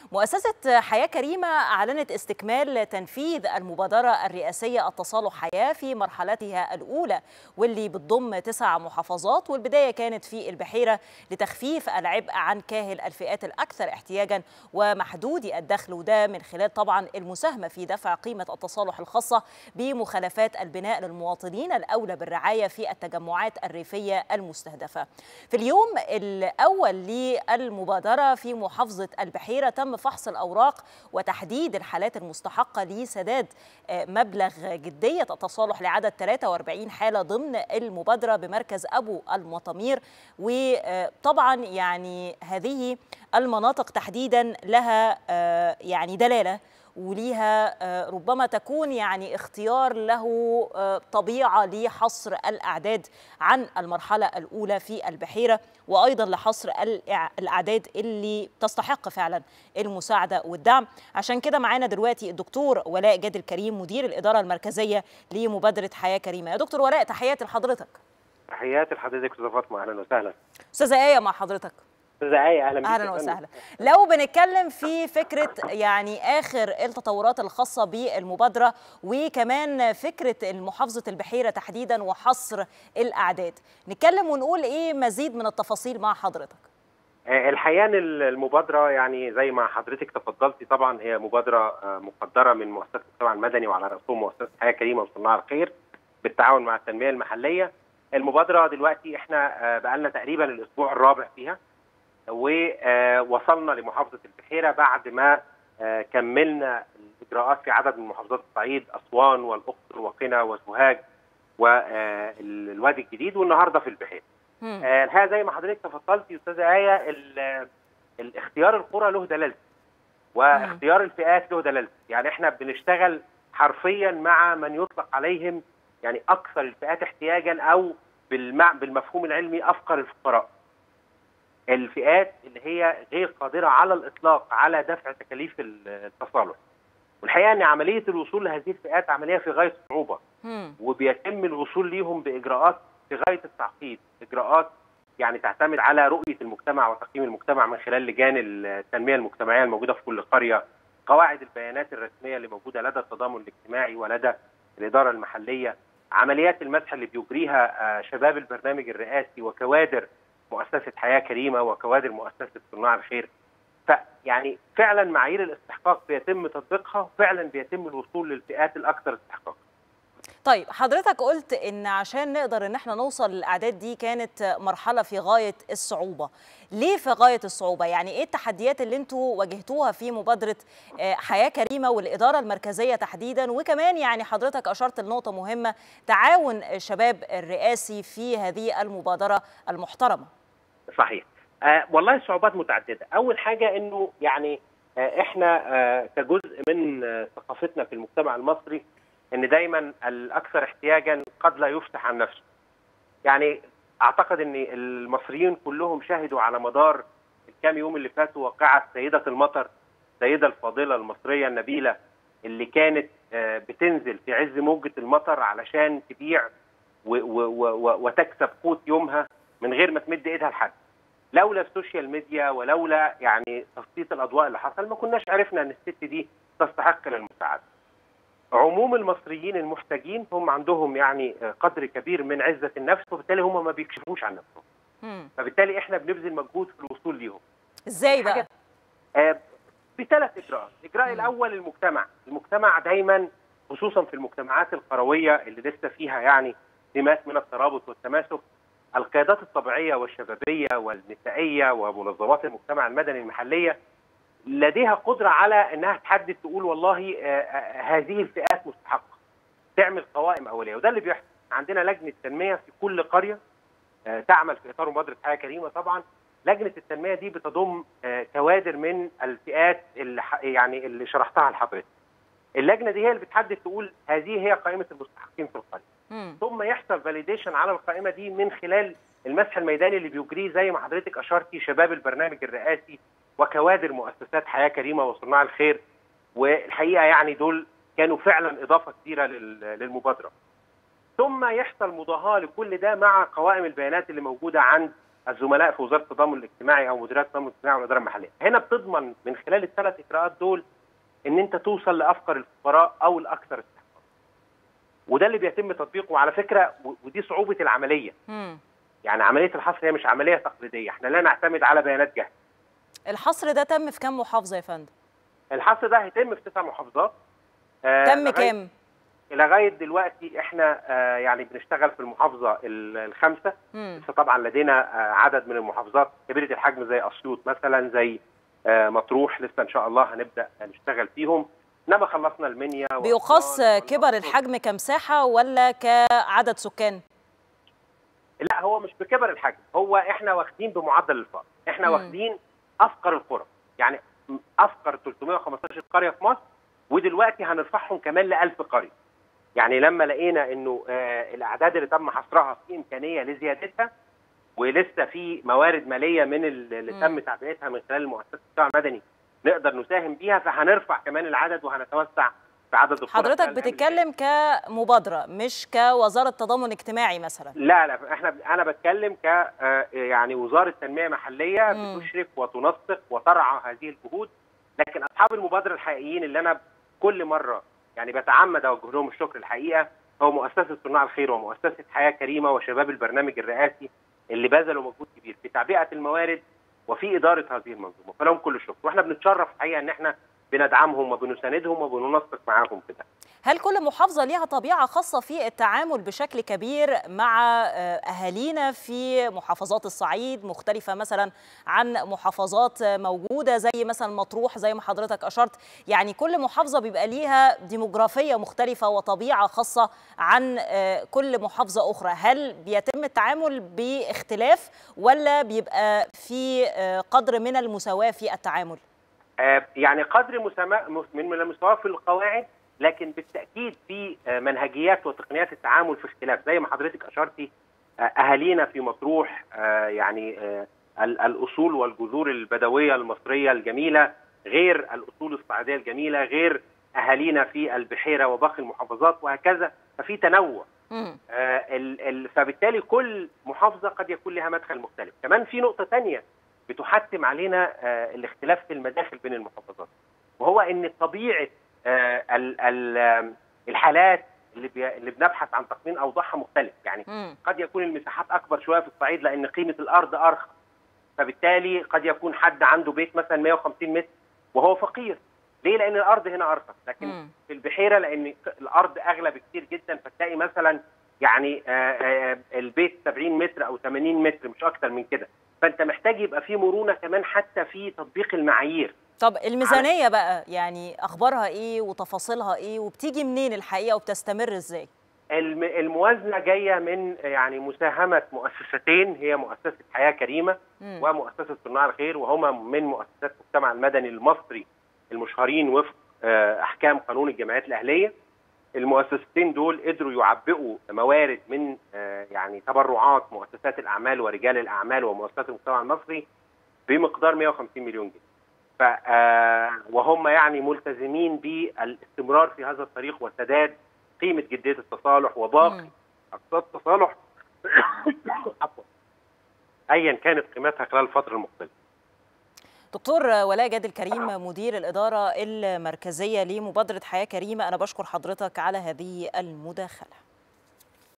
مؤسسة حياة كريمة أعلنت استكمال تنفيذ المبادرة الرئاسية التصالح حياة في مرحلتها الأولى واللي بتضم تسع محافظات والبداية كانت في البحيرة لتخفيف العبء عن كاهل الفئات الأكثر احتياجا ومحدودي الدخل وده من خلال طبعا المساهمة في دفع قيمة التصالح الخاصة بمخالفات البناء للمواطنين الأولى بالرعاية في التجمعات الريفية المستهدفة في اليوم الأول للمبادرة في محافظة البحيرة تم فحص الأوراق وتحديد الحالات المستحقة لسداد مبلغ جدية التصالح لعدد 43 حالة ضمن المبادرة بمركز أبو المطامير وطبعا يعني هذه المناطق تحديدا لها يعني دلالة وليها ربما تكون يعني اختيار له طبيعه لحصر الاعداد عن المرحله الاولى في البحيره وايضا لحصر الاعداد اللي تستحق فعلا المساعده والدعم عشان كده معانا دلوقتي الدكتور ولاء جاد الكريم مدير الاداره المركزيه لمبادره حياه كريمه يا دكتور ولاء تحياتي لحضرتك تحياتي لحضرتك استاذه فاطمه اهلا وسهلا استاذه ايه مع حضرتك استاذه ايه اهلا بيك اهلا وسهلا لو بنتكلم في فكره يعني اخر التطورات الخاصه بالمبادره وكمان فكره محافظه البحيره تحديدا وحصر الاعداد نتكلم ونقول ايه مزيد من التفاصيل مع حضرتك الحقيقه ان المبادره يعني زي ما حضرتك تفضلتي طبعا هي مبادره مقدره من مؤسسه المجتمع المدني وعلى راسهم مؤسسه حياه كريمه وصناع الخير بالتعاون مع التنميه المحليه المبادره دلوقتي احنا بقى لنا تقريبا الاسبوع الرابع فيها ووصلنا لمحافظه البحيره بعد ما كملنا الاجراءات في عدد من محافظات الصعيد اسوان والاقصر وقنا وسوهاج والوادي الجديد والنهارده في البحيره. الحقيقه زي ما حضرتك تفضلتي استاذه ايه الاختيار القرى له دلالته واختيار الفئات له دلالته، يعني احنا بنشتغل حرفيا مع من يطلق عليهم يعني اكثر الفئات احتياجا او بالمفهوم العلمي افقر الفقراء. الفئات اللي هي غير قادرة على الإطلاق على دفع تكاليف التصالح والحقيقة أن عملية الوصول لهذه الفئات عملية في غاية الصعوبة وبيتم الوصول ليهم بإجراءات في غاية التعقيد إجراءات يعني تعتمد على رؤية المجتمع وتقييم المجتمع من خلال لجان التنمية المجتمعية الموجودة في كل قرية قواعد البيانات الرسمية اللي موجودة لدى التضامن الاجتماعي ولدى الإدارة المحلية عمليات المسح اللي بيجريها شباب البرنامج الرئاسي وكوادر مؤسسه حياه كريمه وكوادر مؤسسه صناع الخير فيعني فعلا معايير الاستحقاق بيتم تطبيقها وفعلا بيتم الوصول للفئات الاكثر استحقاقا طيب حضرتك قلت ان عشان نقدر ان احنا نوصل للاعداد دي كانت مرحله في غايه الصعوبه ليه في غايه الصعوبه يعني ايه التحديات اللي انتوا واجهتوها في مبادره حياه كريمه والاداره المركزيه تحديدا وكمان يعني حضرتك اشرت لنقطه مهمه تعاون الشباب الرئاسي في هذه المبادره المحترمه صحيح آه والله الصعوبات متعدده اول حاجه انه يعني آه احنا آه كجزء من آه ثقافتنا في المجتمع المصري ان دايما الاكثر احتياجا قد لا يفتح عن نفسه يعني اعتقد ان المصريين كلهم شهدوا على مدار الكام يوم اللي فاتوا واقعه سيده المطر السيده الفاضله المصريه النبيله اللي كانت آه بتنزل في عز موجه المطر علشان تبيع و و و وتكسب قوت يومها من غير ما تمد ايدها لحد لولا السوشيال ميديا ولولا يعني تسليط الاضواء اللي حصل ما كناش عرفنا ان الست دي تستحق للمساعده عموم المصريين المحتاجين هم عندهم يعني قدر كبير من عزه النفس وبالتالي هم ما بيكشفوش عن نفسهم مم. فبالتالي احنا بنبذل مجهود في الوصول ليهم ازاي بقى آه بثلاث اجراءات الاجراء الاول المجتمع المجتمع دايما خصوصا في المجتمعات القرويه اللي لسه فيها يعني سمات من الترابط والتماسك القيادات الطبيعيه والشبابيه والنسائيه ومنظمات المجتمع المدني المحليه لديها قدره على انها تحدد تقول والله هذه الفئات مستحقه تعمل قوائم اوليه وده اللي بيحصل عندنا لجنه تنميه في كل قريه تعمل في اطار مبادره حياه كريمه طبعا لجنه التنميه دي بتضم كوادر من الفئات اللي يعني اللي شرحتها لحضرتك اللجنه دي هي اللي بتحدد تقول هذه هي قائمه المستحقين في القريه مم. ثم يحصل فاليديشن على القائمه دي من خلال المسح الميداني اللي بيجريه زي ما حضرتك اشرتي شباب البرنامج الرئاسي وكوادر مؤسسات حياه كريمه وصناع الخير والحقيقه يعني دول كانوا فعلا اضافه كبيره للمبادره. ثم يحصل مضاهاه لكل ده مع قوائم البيانات اللي موجوده عند الزملاء في وزاره التضامن الاجتماعي او مديريات التضامن الاجتماعي والاداره المحليه هنا بتضمن من خلال الثلاث اجراءات دول ان انت توصل لافقر الفقراء او الاكثر استحقاقا وده اللي بيتم تطبيقه وعلى فكره ودي صعوبه العمليه مم. يعني عمليه الحصر هي مش عمليه تقليديه احنا لا نعتمد على بيانات جاهزه الحصر ده تم في كام محافظه يا فندم الحصر ده هيتم في تسع محافظات آه تم لغاية- كام لغايه دلوقتي احنا آه يعني بنشتغل في المحافظه ال- الخامسه مم. لسه طبعا لدينا آه عدد من المحافظات كبيره الحجم زي اسيوط مثلا زي آه مطروح لسه ان شاء الله هنبدا نشتغل فيهم انما خلصنا المنيا بيقاس وأسوان كبر والأقصر. الحجم كمساحه ولا كعدد سكان لا هو مش بكبر الحجم هو احنا واخدين بمعدل الفقر احنا مم. واخدين افقر القرى يعني افقر 315 قريه في مصر ودلوقتي هنرفعهم كمان ل 1000 قريه يعني لما لقينا انه آه الاعداد اللي تم حصرها في امكانيه لزيادتها ولسه في موارد ماليه من ال- اللي مم. تم تعبئتها من خلال المؤسسات الدفاع المدني نقدر نساهم بيها فهنرفع كمان العدد وهنتوسع في عدد القرى حضرتك خلال الأيام اللي بتتكلم كمبادره مش كوزاره تضامن اجتماعي مثلا لا لا احنا انا بتكلم ك آه، يعني وزاره تنميه محليه مم. بتشرف وتنسق وترعى هذه الجهود لكن اصحاب المبادره الحقيقيين اللي انا كل مره يعني بتعمد اوجه لهم الشكر الحقيقه هو مؤسسه صناع الخير ومؤسسه حياه كريمه وشباب البرنامج الرئاسي اللي بذلوا مجهود كبير في تعبئه الموارد وفي اداره هذه المنظومه فلهم كل الشكر واحنا بنتشرف الحقيقه ان احنا بندعمهم وبنساندهم وبننسق معاهم في ده هل كل محافظة ليها طبيعة خاصة في التعامل بشكل كبير مع آه، أهالينا في محافظات الصعيد مختلفة مثلا عن محافظات آه، موجودة زي مثلا مطروح زي ما حضرتك أشرت يعني كل محافظة بيبقى ليها ديموغرافية مختلفة وطبيعة خاصة عن آه، كل محافظة أخرى هل بيتم التعامل باختلاف ولا بيبقى في آه، قدر من المساواة في التعامل؟ آه، يعني قدر مساماة من من المستوى في القواعد لكن بالتاكيد في آه، منهجيات وتقنيات التعامل في اختلاف زي ما حضرتك اشرتي آه، اهالينا في مطروح آه، يعني آه، ال- الاصول والجذور البدويه المصريه الجميله غير الاصول الصعيديه الجميله غير اهالينا في البحيره وباقي المحافظات وهكذا ففي تنوع مم. آه، ال- ال- فبالتالي كل محافظه قد يكون لها مدخل مختلف كمان في نقطه تانية بتحتم علينا آه، الاختلاف في المداخل بين المحافظات وهو ان طبيعه آه، ال- ال- آم، الحالات اللي بي- اللي بنبحث عن تقنين اوضاعها مختلف يعني مم. قد يكون المساحات اكبر شويه في الصعيد لان قيمه الارض ارخص فبالتالي قد يكون حد عنده بيت مثلا 150 متر وهو فقير ليه لان الارض هنا ارخص لكن مم. في البحيره لان الارض اغلى بكتير جدا فتلاقي مثلا يعني آه، آه، البيت 70 متر او 80 متر مش اكتر من كده فانت محتاج يبقى في مرونه كمان حتى في تطبيق المعايير طب الميزانية بقى يعني أخبارها إيه وتفاصيلها إيه وبتيجي منين الحقيقة وبتستمر إزاي؟ الم- الموازنه جايه من يعني مساهمه مؤسستين هي مؤسسه حياه كريمه مم. ومؤسسه صناع الخير وهما من مؤسسات المجتمع المدني المصري المشهورين وفق آه، احكام قانون الجمعيات الاهليه المؤسستين دول قدروا يعبئوا موارد من آه، يعني تبرعات مؤسسات الاعمال ورجال الاعمال ومؤسسات المجتمع المصري بمقدار 150 مليون جنيه ف آه، وهم يعني ملتزمين بالاستمرار في هذا الطريق وسداد قيمه جديه التصالح وباقي مم. اقساط التصالح عفوا ايا كانت قيمتها خلال الفتره المقبله دكتور ولاء جاد الكريم مدير الإدارة المركزية لمبادرة حياة كريمة أنا بشكر حضرتك على هذه المداخلة